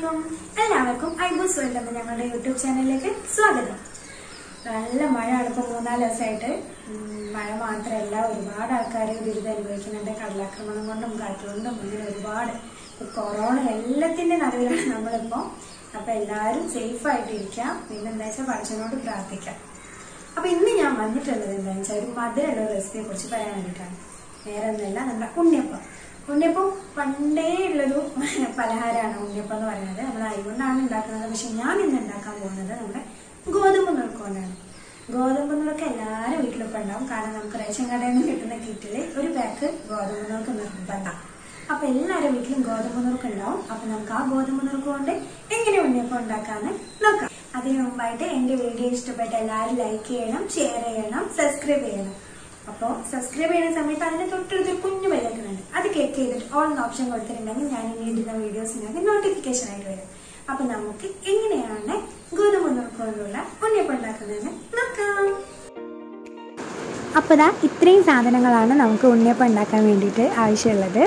അലൈക്കും എല്ലാവർക്കും ഐബൂസ് വേൾഡ് എന്ന ഞങ്ങളുടെ യൂട്യൂബ് ചാനലിലേക്ക് സ്വാഗതം നല്ല മഴയാണ് ഇപ്പോൾ മൂന്നാല് ദിവസമായിട്ട് ഉം, മഴ മാത്രമല്ല ഒരുപാട് ആൾക്കാർ ദുരിതം അനുഭവിക്കുന്നുണ്ട് കടലാക്രമണം കൊണ്ടും കാറ്റുകൊണ്ടും അങ്ങനെ ഒരുപാട് ഇപ്പൊ കൊറോണ എല്ലാത്തിന്റെ നടുവിലാണ് നമ്മളിപ്പോൾ അപ്പൊ എല്ലാവരും സേഫ് ആയിട്ട് ഇരിക്കാം പിന്നെ എന്താ വെച്ചാൽ പഠിച്ചതിനോട് പ്രാർത്ഥിക്കാം അപ്പൊ ഇന്ന് ഞാൻ വന്നിട്ടുള്ളത് എന്താണെന്ന് വെച്ചാൽ ഒരു മധുരമുള്ള റെസിപ്പിയെ കുറിച്ച് പറയാൻ വേണ്ടിയിട്ടാണ് വേറെ ഒന്നുമല്ല നമ്മുടെ ഉണ്ണിയപ്പം ഉണ്ണിയപ്പം പണ്ടേ ഉള്ളൊരു പലഹാരമാണ് ഉണ്ണിയപ്പം എന്ന് പറയുന്നത് നമ്മൾ അരികൊണ്ടാണ് ഉണ്ടാക്കുന്നത് പക്ഷെ ഞാൻ ഇന്ന് ഉണ്ടാക്കാൻ പോകുന്നത് നമ്മുടെ ഗോതമ്പ് നുറുക്ക് കൊണ്ടാണ് ഗോതമ്പ് നുറുക്ക് എല്ലാവരും വീട്ടിലൊക്കെ ഉണ്ടാവും കാരണം നമുക്ക് റേഷൻ കടയിൽ നിന്ന് കിട്ടുന്ന കിറ്റില് ഒരു പാക്ക് ഗോതമ്പ് നുറുക്ക് നിർബന്ധം അപ്പൊ എല്ലാവരും വീട്ടിലും ഗോതമ്പ് നുറുക്ക് ഉണ്ടാവും അപ്പൊ നമുക്ക് ആ ഗോതമ്പ് നുറുക്ക് കൊണ്ട് എങ്ങനെ ഉണ്ണിയപ്പം ഉണ്ടാക്കാന്ന് നോക്കാം അതിനു മുമ്പായിട്ട് എന്റെ വീഡിയോ ഇഷ്ടപ്പെട്ട എല്ലാവരും ലൈക്ക് ചെയ്യണം ഷെയർ ചെയ്യണം സബ്സ്ക്രൈബ് ചെയ്യണം അപ്പോൾ സബ്സ്ക്രൈബ് ചെയ്യുന്ന സമയത്ത് അതിന് തൊട്ടടുത്തൊരു കുഞ്ഞു ബെല്ലൊക്കെയുണ്ട് അത് ക്ലിക്ക് ചെയ്തിട്ട് ഓൾ എന്ന ഓപ്ഷൻ കൊടുത്തിട്ടുണ്ടെങ്കിൽ ഞാൻ ഇനി ഇടുന്ന വീഡിയോസ് നിങ്ങൾക്ക് നോട്ടിഫിക്കേഷൻ ആയിട്ട് വരും അപ്പൊ നമുക്ക് എങ്ങനെയാണ് ഗോതമ്പ് നുറുക്കൊണ്ടുള്ള ഉണ്ണിയപ്പം ഉണ്ടാക്കുന്നതെന്ന് നോക്കാം അപ്പോൾ ദാ ഇത്രയും സാധനങ്ങളാണ് നമുക്ക് ഉണ്ണിയപ്പം ഉണ്ടാക്കാൻ വേണ്ടിയിട്ട് ആവശ്യമുള്ളത്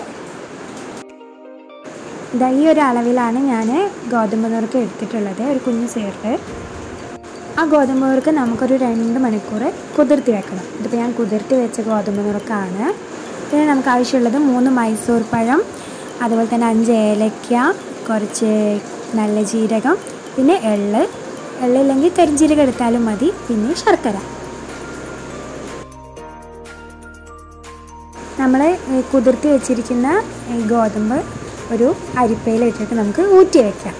ഇതാ ഈ ഒരു അളവിലാണ് ഞാൻ ഗോതമ്പ് നുറുക്ക് എടുത്തിട്ടുള്ളത് ഒരു കുഞ്ഞു ചേർത്ത് ആ ഗോതമ്പ് നുറുക്ക് നമുക്കൊരു രണ്ട് മണിക്കൂർ കുതിർത്തി വെക്കണം ഇതിപ്പോൾ ഞാൻ കുതിർത്തി വെച്ച ഗോതമ്പ് നുറുക്കാണ് പിന്നെ നമുക്ക് ആവശ്യമുള്ളത് മൂന്ന് മൈസൂർ പഴം അതുപോലെ തന്നെ അഞ്ച് ഏലക്ക കുറച്ച് നല്ല ജീരകം പിന്നെ എള്ള് എള്ളില്ലെങ്കിൽ കരിഞ്ജീരകം എടുത്താലും മതി പിന്നെ ശർക്കര നമ്മൾ കുതിർത്തി വെച്ചിരിക്കുന്ന ഈ ഗോതമ്പ് ഒരു അരിപ്പയിൽ ഇട്ടിട്ട് നമുക്ക് ഊറ്റി വയ്ക്കാം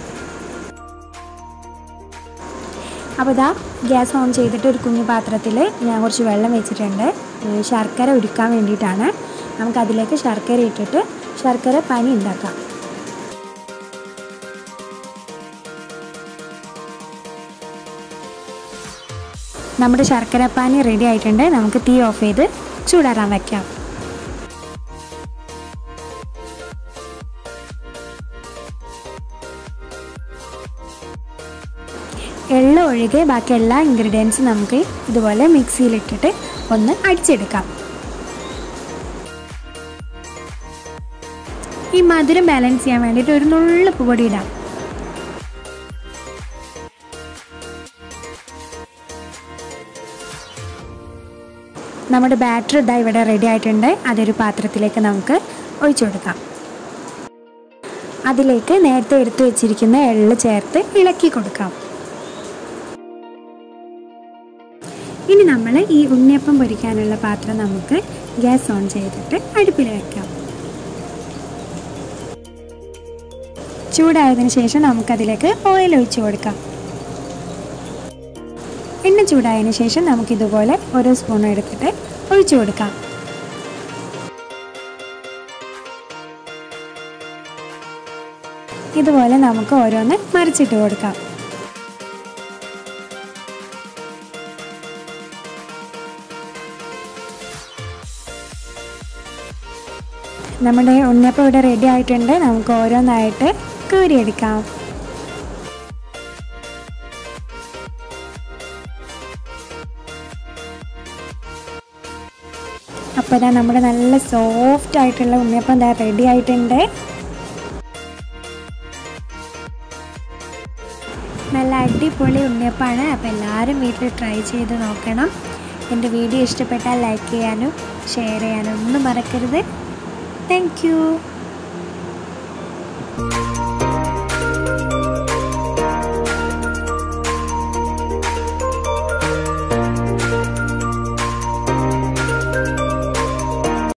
അപ്പോൾ ഇതാ ഗ്യാസ് ഓൺ ചെയ്തിട്ട് ഒരു കുഞ്ഞു പാത്രത്തിൽ ഞാൻ കുറച്ച് വെള്ളം വെച്ചിട്ടുണ്ട് ഏഹ് ശർക്കര ഉരുക്കാൻ വേണ്ടിയിട്ടാണ് നമുക്കതിലേക്ക് ശർക്കര ഇട്ടിട്ട് ശർക്കര പനി ഉണ്ടാക്കാം നമ്മുടെ ശർക്കര പാനി റെഡി ആയിട്ടുണ്ട് നമുക്ക് തീ ഓഫ് ചെയ്ത് ചൂടാറാൻ വയ്ക്കാം എള്ള ഒഴികെ ബാക്കി എല്ലാ ഇൻഗ്രീഡിയൻസും നമുക്ക് ഇതുപോലെ മിക്സിയിലിട്ടിട്ട് ഒന്ന് അടിച്ചെടുക്കാം ഈ മധുരം ബാലൻസ് ചെയ്യാൻ വേണ്ടിയിട്ട് ഒരു നുള്ളുപ്പ് പൊടി ഇടാം നമ്മുടെ ബാറ്റർ ഇതാ ഇവിടെ റെഡി ആയിട്ടുണ്ട് അതൊരു പാത്രത്തിലേക്ക് നമുക്ക് ഒഴിച്ചു കൊടുക്കാം അതിലേക്ക് നേരത്തെ എടുത്തു വെച്ചിരിക്കുന്ന എള്ള് ചേർത്ത് ഇളക്കി കൊടുക്കാം ഇനി നമ്മൾ ഈ ഉണ്ണിയപ്പം പൊരിക്കാനുള്ള പാത്രം നമുക്ക് ഗ്യാസ് ഓൺ ചെയ്തിട്ട് അടുപ്പിൽ വെക്കാം ചൂടായതിനു ശേഷം നമുക്കതിലേക്ക് ഓയിൽ ഒഴിച്ചു കൊടുക്കാം എണ്ണ ചൂടായതിനു ശേഷം നമുക്കിതുപോലെ ഓരോ സ്പൂൺ എടുത്തിട്ട് ഒഴിച്ചു കൊടുക്കാം ഇതുപോലെ നമുക്ക് ഓരോന്ന് മറിച്ചിട്ട് കൊടുക്കാം നമ്മുടെ ഉണ്ണിയപ്പം ഇവിടെ റെഡി ആയിട്ടുണ്ട് നമുക്ക് ഓരോന്നായിട്ട് കോരിയെടുക്കാം അപ്പോൾ ഇതാ നമ്മുടെ നല്ല സോഫ്റ്റ് ആയിട്ടുള്ള ഉണ്ണിയപ്പം ഇതാ റെഡി ആയിട്ടുണ്ട് നല്ല അടിപൊളി ഉണ്ണിയപ്പമാണ് അപ്പോൾ എല്ലാവരും വീട്ടിൽ ട്രൈ ചെയ്ത് നോക്കണം എൻ്റെ വീഡിയോ ഇഷ്ടപ്പെട്ടാൽ ലൈക്ക് ചെയ്യാനും ഷെയർ ചെയ്യാനും ഒന്നും മറക്കരുത് താങ്ക് യു